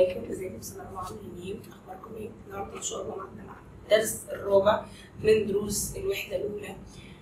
عليكم ازيكم سنة رابعة عاملين اخباركم ايه؟ النهارده ان شاء الله معانا مع الدرس الرابع من دروس الوحدة الأولى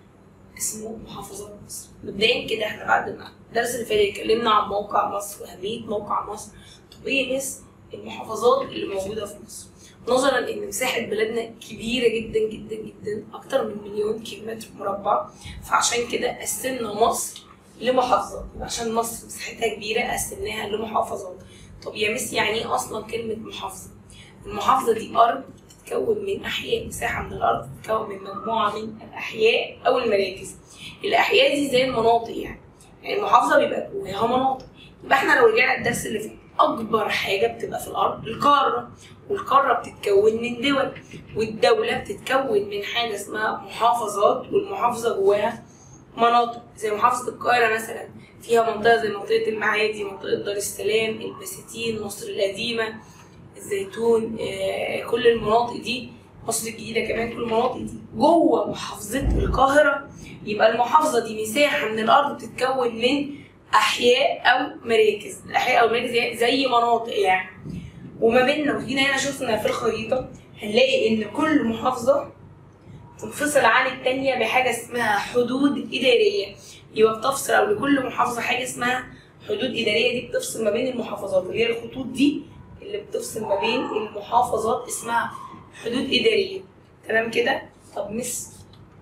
اسمه محافظات مصر مبدئيا كده احنا بعد ما الدرس اللي فات اتكلمنا عن موقع مصر وأهمية موقع مصر طب ايه بس المحافظات اللي موجودة في مصر نظرا ان مساحة بلادنا كبيرة جدا جدا جدا اكتر من مليون كيلومتر مربع فعشان كده قسمنا مصر لمحافظات عشان مصر مساحتها كبيرة قسمناها لمحافظات طب يا مس يعني ايه اصلا كلمة محافظة؟ المحافظة دي أرض بتتكون من أحياء مساحة من الأرض بتتكون من مجموعة من الأحياء أو المراكز الأحياء دي زي المناطق يعني يعني المحافظة بيبقى جواها مناطق يبقى احنا لو رجعنا الدرس اللي فات أكبر حاجة بتبقى في الأرض القارة والقارة بتتكون من دول والدولة بتتكون من حاجة اسمها محافظات والمحافظة جواها مناطق زي محافظة القاهرة مثلا فيها منطقة زي منطقة المعادي منطقة دار السلام البساتين مصر القديمة الزيتون آه، كل المناطق دي مصر الجديدة كمان كل المناطق دي جوه محافظة القاهرة يبقى المحافظة دي مساحة من الأرض بتتكون من أحياء أو مراكز الأحياء أو مراكز زي- زي مناطق يعني وما بيننا وجينا هنا شفنا في الخريطة هنلاقي إن كل محافظة تنفصل عن التانية بحاجة اسمها حدود إدارية يبقى بتفصل أو لكل محافظة حاجة اسمها حدود إدارية دي بتفصل ما بين المحافظات اللي هي الخطوط دي اللي بتفصل ما بين المحافظات اسمها حدود إدارية تمام كده؟ طب مس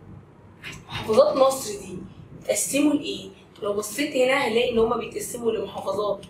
محافظات مصر دي بتقسموا لإيه؟ لو بصيت هنا هنلاقي إن هما بيتقسموا لمحافظات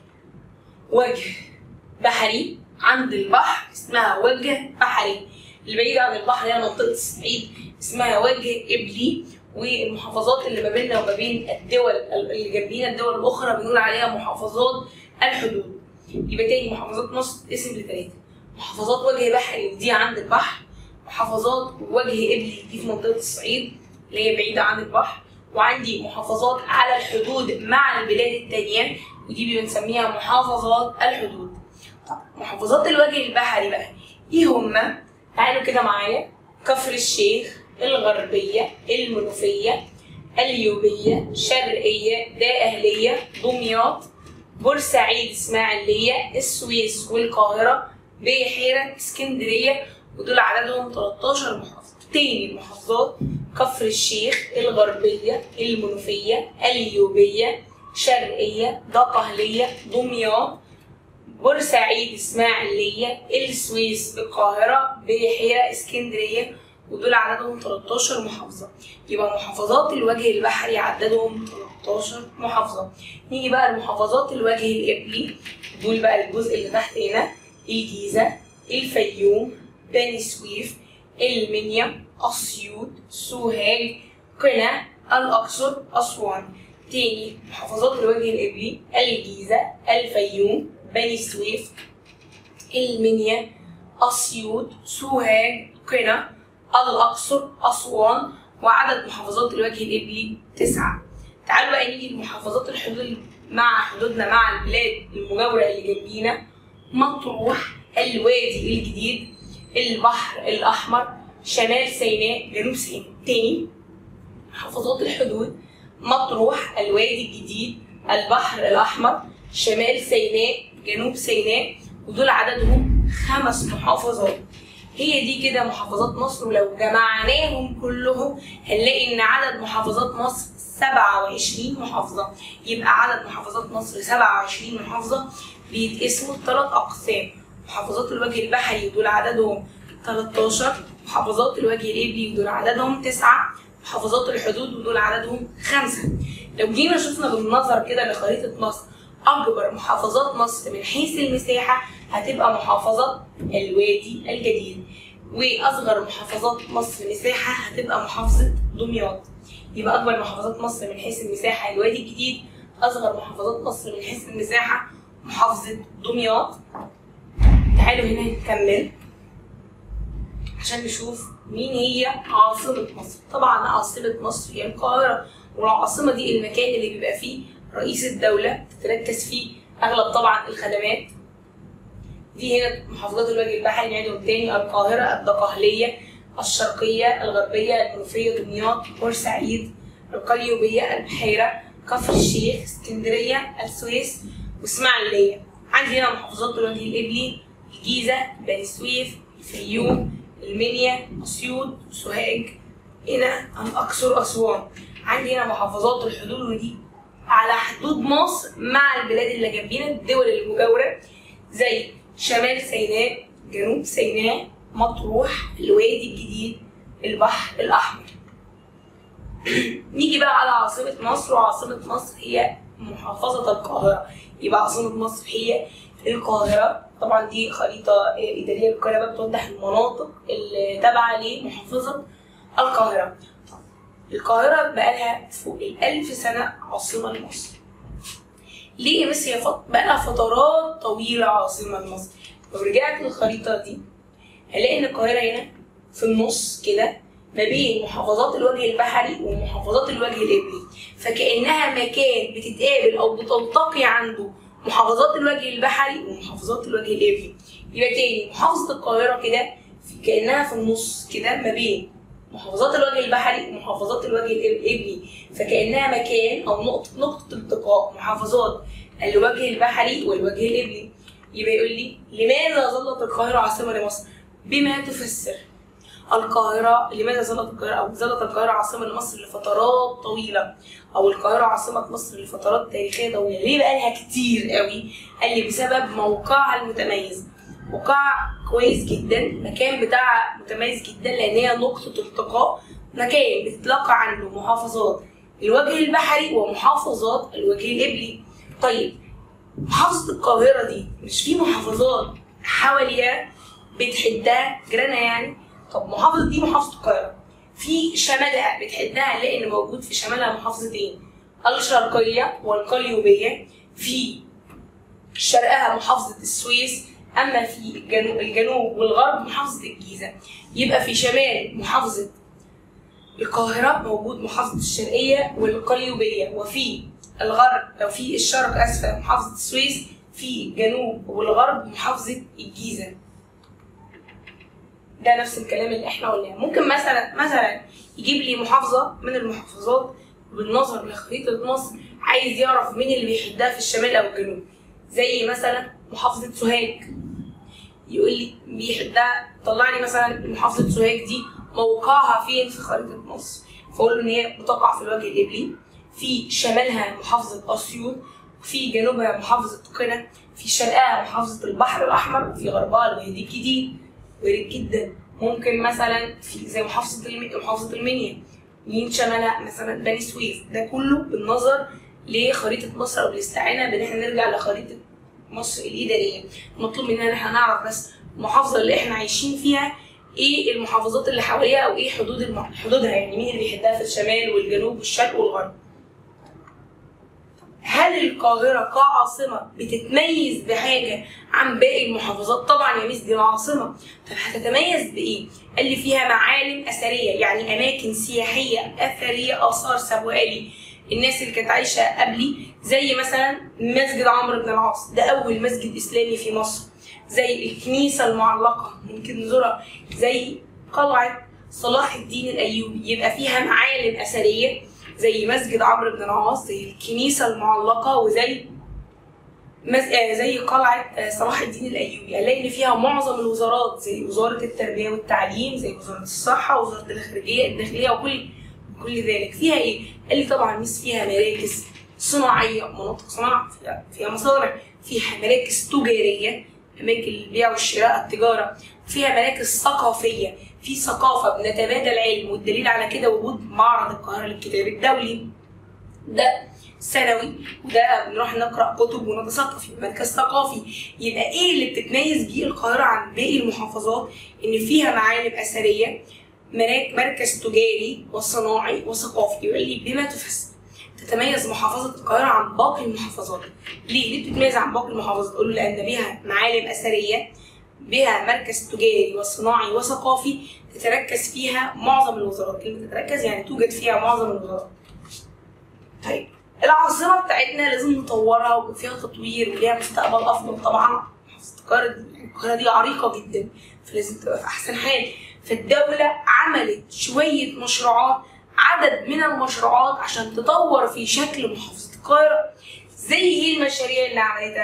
وجه بحري عند البحر اسمها وجه بحري البعيد عن البحر هي منطقة الصعيد اسمها وجه إبلي والمحافظات اللي ما بيننا وما بين الدول اللي جنبينا الدول الأخرى بنقول عليها محافظات الحدود يبقى تاني محافظات مصر تقسم لثلاثة محافظات وجه بحري دي عند البحر محافظات وجه إبلي دي في منطقة الصعيد اللي هي بعيدة عن البحر وعندي محافظات على الحدود مع البلاد التانية ودي بنسميها محافظات الحدود طب محافظات الوجه البحري بقى ايه هما؟ تعالوا كده معايا كفر الشيخ الغربية المنوفية اليوبية شرقية دقهلية دمياط بورسعيد اسماعيلية السويس والقاهرة بحيرة اسكندرية ودول عددهم 13 محافظة تاني المحافظات كفر الشيخ الغربية المنوفية اليوبية شرقية دقهلية دمياط بورسعيد اسماعيلية السويس القاهرة بحيرة اسكندرية ودول عددهم 13 محافظة يبقى محافظات الوجه البحري عددهم 13 محافظة نيجي بقى لمحافظات الوجه الإبلي دول بقى الجزء اللي تحت هنا الجيزة الفيوم بني سويف المنيا أسيوط سوهاج قنا الأقصر أسوان تاني محافظات الوجه الإبلي الجيزة الفيوم بني سويف المنيا أسيوط سوهاج قنا الأقصر أسوان وعدد محافظات الوجه الإبلي تسعة تعالوا بقى نيجي لمحافظات الحدود مع حدودنا مع البلاد المجاورة اللي جنبينا مطروح الوادي الجديد البحر الأحمر شمال سيناء جنوب سيناء تاني محافظات الحدود مطروح الوادي الجديد البحر الأحمر شمال سيناء جنوب سيناء ودول عددهم خمس محافظات هي دي كده محافظات مصر ولو جمعناهم كلهم هنلاقي ان عدد محافظات مصر 27 محافظة يبقى عدد محافظات مصر 27 محافظة بيتقسموا لثلاث أقسام محافظات الوجه البحري ودول عددهم 13 محافظات الوجه الإبلي ودول عددهم 9 محافظات الحدود ودول عددهم 5 لو جينا شفنا بالنظر كده لخريطة مصر أكبر محافظات مصر من حيث المساحة هتبقى محافظة الوادي الجديد وأصغر محافظات مصر مساحة هتبقى محافظة دمياط يبقى أكبر محافظات مصر من حيث المساحة الوادي الجديد أصغر محافظات مصر من حيث المساحة محافظة دمياط تعالوا هنا نكمل عشان نشوف مين هي عاصمة مصر طبعا عاصمة مصر هي القاهرة والعاصمة دي المكان اللي بيبقى فيه رئيس الدولة تتركز فيه أغلب طبعا الخدمات دي هنا محافظات الوجه البحري نعيدهم تاني القاهرة الدقهلية الشرقية الغربية المنوفية دمياط بورسعيد القليوبية البحيرة كفر الشيخ اسكندرية السويس واسماعيلية عندي هنا محافظات الوجه القبلي الجيزه بني سويف الفيوم المنيا اسيوط سوهاج هنا الاقصر اسوان عندي هنا محافظات الحدود ودي على حدود مصر مع البلاد اللي جنبينا الدول المجاوره زي شمال سيناء جنوب سيناء مطروح الوادي الجديد البحر الاحمر نيجي بقى على عاصمة مصر وعاصمة مصر هي محافظة القاهرة يبقى عاصمة مصر هي القاهرة طبعا دي خريطة إدارية للقاهرة بقى بتوضح المناطق اللي تابعة لمحافظة القاهرة القاهرة بقالها فوق الألف سنة عاصمة لمصر ليه بس هي فط... بقالها فترات طويلة عاصمة لمصر لو رجعت للخريطة دي هلاقي إن القاهرة هنا في النص كده ما بين محافظات الوجه البحري ومحافظات الوجه القبلي فكأنها مكان بتتقابل أو بتلتقي عنده محافظات الوجه البحري ومحافظات الوجه القبلي يبقى تاني محافظة القاهرة كده في- كأنها في النص كده ما بين محافظات الوجه البحري ومحافظات الوجه القبلي فكأنها مكان أو نقطة نقطة التقاء محافظات الوجه البحري والوجه القبلي يبقى يقول لي لماذا ظلت القاهرة عاصمة لمصر؟ بما تفسر القاهرة لماذا ظلت القاهرة أو ظلت القاهرة عاصمة لمصر لفترات طويلة أو القاهرة عاصمة مصر لفترات تاريخية طويلة ليه بقى لها كتير قوي؟ قال لي بسبب موقعها المتميز موقع كويس جدا المكان بتاعها متميز جدا لأن هي نقطة التقاء مكان بتتلقى عنه محافظات الوجه البحري ومحافظات الوجه القبلي طيب محافظة القاهرة دي مش في محافظات حواليها بتحدها جيرانها يعني طب محافظة دي محافظة القاهرة في شمالها بتحدها هنلاقي ان موجود في شمالها محافظتين الشرقية والقليوبية في شرقها محافظة السويس أما في الجنوب, الجنوب والغرب محافظة الجيزة يبقى في شمال محافظة القاهرة موجود محافظة الشرقية والقليوبية وفي الغرب أو في الشرق أسفل محافظة السويس في الجنوب والغرب محافظة الجيزة ده نفس الكلام اللي احنا قلناه ممكن مثلا مثلا يجيب لي محافظة من المحافظات بالنظر لخريطة مصر عايز يعرف مين اللي بيحدها في الشمال أو الجنوب زي مثلا محافظة سوهاج يقول لي بيحدها طلع لي مثلا محافظة سوهاج دي موقعها فين في خريطة مصر فأقول له إن هي بتقع في الوجه القبلي في شمالها محافظة أسيوط في جنوبها محافظة قنا في شرقها محافظة البحر الأحمر وفي غربها الوادي الجديد وارد جدا ممكن مثلا في زي محافظة الم... محافظة المنيا مين شمالها مثلا بني سويف ده كله بالنظر لخريطة مصر أو الاستعانة بإن احنا نرجع لخريطة مصر الإدارية مطلوب مننا إن احنا نعرف بس المحافظة اللي احنا عايشين فيها ايه المحافظات اللي حواليها او ايه حدود الم... حدودها يعني مين اللي بيحدها في الشمال والجنوب والشرق والغرب هل القاهرة كعاصمة بتتميز بحاجة عن باقي المحافظات؟ طبعا يا ميس دي العاصمة، طب هتتميز بإيه؟ قال لي فيها معالم أثرية يعني أماكن سياحية أثرية آثار سابقة لي الناس اللي كانت عايشة قبلي زي مثلا مسجد عمرو بن العاص ده أول مسجد إسلامي في مصر زي الكنيسة المعلقة ممكن نزورها زي قلعة صلاح الدين الأيوبي يبقى فيها معالم أثرية زي مسجد عمرو بن العاص زي الكنيسة المعلقة وزي مز... آه زي قلعة آه صلاح الدين الأيوبي هنلاقي إن فيها معظم الوزارات زي وزارة التربية والتعليم زي وزارة الصحة وزارة الخارجية الداخلية وكل كل ذلك فيها إيه؟ قال لي طبعا ميس فيها مراكز صناعية مناطق صناعة فيها, فيها مصانع فيها مراكز تجارية أماكن البيع والشراء التجارة فيها مراكز ثقافية في ثقافة بنتبادل علم والدليل على كده وجود معرض القاهرة للكتاب الدولي ده سنوي وده بنروح نقرا كتب ونتثقف في مركز ثقافي يبقى ايه اللي بتتميز بيه القاهره عن باقي المحافظات ان فيها معالم اثريه مراك- مركز تجاري وصناعي وثقافي يقول لي بما تفسر تتميز محافظة القاهرة عن باقي المحافظات ليه؟ ليه بتتميز عن باقي المحافظات؟ تقول له لأن بها معالم أثرية بها مركز تجاري وصناعي وثقافي تتركز فيها معظم الوزارات كلمة تتركز يعني توجد فيها معظم الوزارات طيب العاصمة بتاعتنا لازم نطورها ويبقى فيها تطوير وليها مستقبل أفضل طبعا محافظة القاهرة دي القاهرة دي عريقة جدا فلازم تبقى في أحسن حال فالدولة عملت شوية مشروعات عدد من المشروعات عشان تطور في شكل محافظة القاهرة زي ايه المشاريع اللي عملتها؟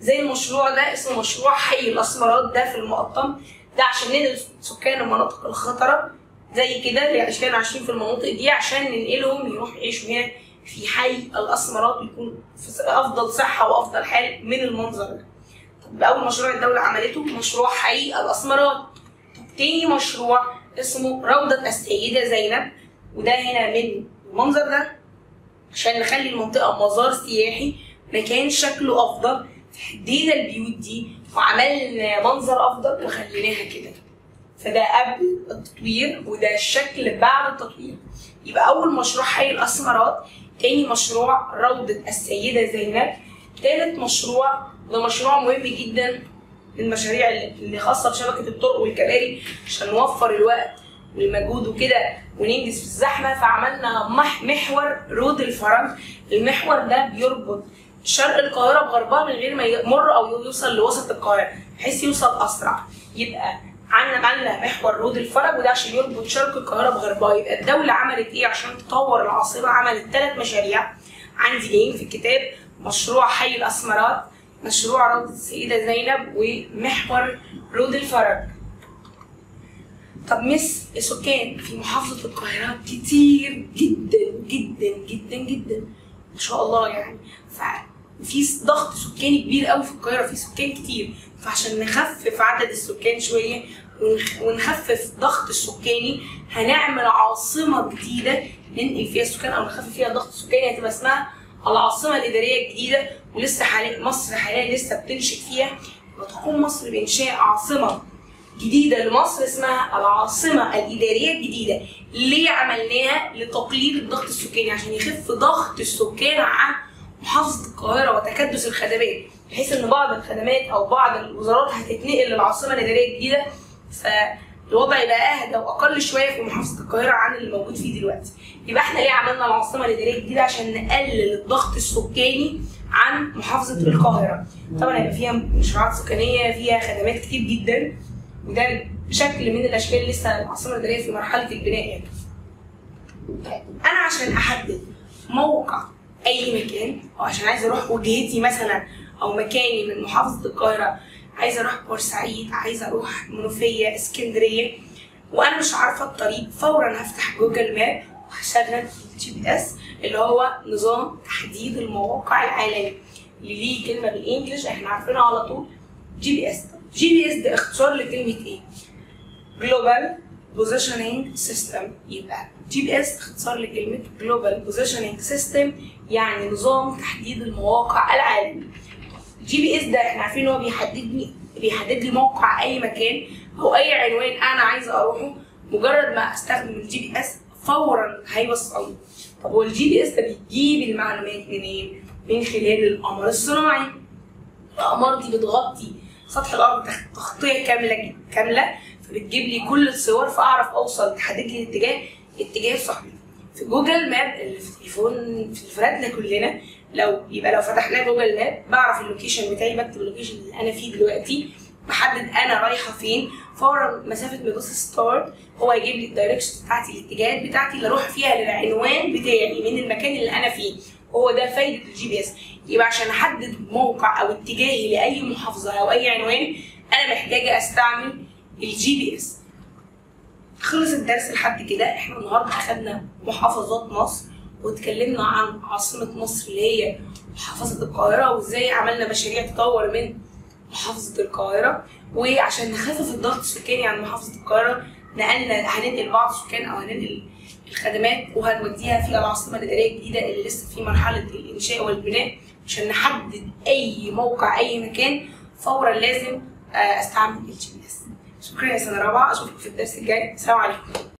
زي المشروع ده اسمه مشروع حي الاسمرات ده في المقطم ده عشان ننقل سكان المناطق الخطره زي كده اللي كانوا عايشين في المناطق دي عشان ننقلهم يروحوا يعيشوا هنا في حي الاسمرات ويكون في افضل صحه وافضل حال من المنظر ده. طب اول مشروع الدوله عملته مشروع حي الاسمرات. طب تاني مشروع اسمه روضه السيده زينب وده هنا من المنظر ده عشان نخلي المنطقه مزار سياحي مكان شكله افضل هدينا البيوت دي وعملنا منظر افضل وخليناها كده فده قبل التطوير وده الشكل بعد التطوير يبقى اول مشروع حي الاسمرات تاني مشروع روضة السيدة زينب تالت مشروع ده مشروع مهم جدا من المشاريع اللي خاصة بشبكة الطرق والكباري عشان نوفر الوقت والمجهود وكده وننجز في الزحمة فعملنا مح محور رود الفرج المحور ده بيربط شرق القاهرة بغربها من غير ما يمر أو يوصل لوسط القاهرة بحيث يوصل أسرع يبقى عندنا عندنا محور رود الفرج وده عشان يربط شرق القاهره بغربها يبقى الدوله عملت ايه عشان تطور العاصمه عملت ثلاث مشاريع عندي جايين في الكتاب مشروع حي الاسمرات مشروع روضه السيده زينب ومحور رود الفرج طب مس السكان في محافظه القاهره كتير جدا جدا جدا جدا ما شاء الله يعني ففي ضغط سكاني كبير قوي في القاهره في سكان كتير فعشان نخفف عدد السكان شويه ونخفف ضغط السكاني هنعمل عاصمه جديده ننقل فيها السكان او نخفف فيها ضغط السكاني هتبقى اسمها العاصمه الاداريه الجديده ولسه حاليا مصر حاليا لسه بتنشئ فيها وتقوم مصر بانشاء عاصمه جديده لمصر اسمها العاصمه الاداريه الجديده ليه عملناها لتقليل الضغط السكاني عشان يخف ضغط السكان عن محافظه القاهره وتكدس الخدمات بحيث ان بعض الخدمات او بعض الوزارات هتتنقل للعاصمه الاداريه الجديده فالوضع يبقى اهدى واقل شويه في محافظه القاهره عن اللي موجود فيه دلوقتي يبقى احنا ليه عملنا العاصمه الاداريه الجديده عشان نقلل الضغط السكاني عن محافظه القاهره طبعا هيبقى فيها مشروعات سكانيه فيها خدمات كتير جدا وده شكل من الاشكال اللي لسه العاصمه الاداريه في مرحله البناء يعني انا عشان احدد موقع اي مكان او عشان عايز اروح وجهتي مثلا او مكاني من محافظه القاهره عايزه اروح بورسعيد عايزه اروح منوفيه اسكندريه وانا مش عارفه الطريق فورا هفتح جوجل ماب وهشغل الجي بي اس اللي هو نظام تحديد المواقع العالمي اللي ليه كلمه بالانجلش احنا عارفينها على طول جي بي اس جي بي اس ده اختصار لكلمه ايه؟ جلوبال بوزيشننج سيستم يبقى جي بي اس اختصار لكلمه جلوبال بوزيشننج سيستم يعني نظام تحديد المواقع العالمي جي بي اس ده احنا عارفين ان هو بيحدد لي بيحدد لي موقع اي مكان او اي عنوان انا عايزه اروحه مجرد ما استخدم الجي بي اس فورا هيوصلني طب هو الجي بي اس ده بيجيب المعلومات منين؟ من خلال القمر الصناعي الاقمار دي بتغطي سطح الارض تغطيه كامله كامله فبتجيب لي كل الصور فاعرف اوصل تحدد لي الاتجاه اتجاه صحيح في جوجل ماب اللي في التليفون في تليفوناتنا كلنا لو يبقى لو فتحنا جوجل ماب بعرف اللوكيشن بتاعي بكتب اللوكيشن اللي انا فيه دلوقتي بحدد انا رايحه فين فورا مسافه ما ادوس ستارت هو هيجيب لي الدايركشن بتاعتي الاتجاهات بتاعتي اللي اروح فيها للعنوان بتاعي من المكان اللي انا فيه هو ده فايده الجي بي اس يبقى عشان احدد موقع او اتجاهي لاي محافظه او اي عنوان انا محتاجه استعمل الجي بي اس خلص الدرس لحد كده احنا النهارده اخدنا محافظات مصر واتكلمنا عن عاصمة مصر اللي هي محافظة القاهرة وازاي عملنا مشاريع تطور من محافظة القاهرة وعشان نخفف الضغط السكاني عن محافظة القاهرة نقلنا هننقل بعض السكان او هننقل الخدمات وهنوديها في العاصمة الإدارية الجديدة اللي لسه في مرحلة الإنشاء والبناء عشان نحدد أي موقع أي مكان فورا لازم استعمل الجي بي اس شكرا يا سنة رابعة أشوفكم في الدرس الجاي السلام عليكم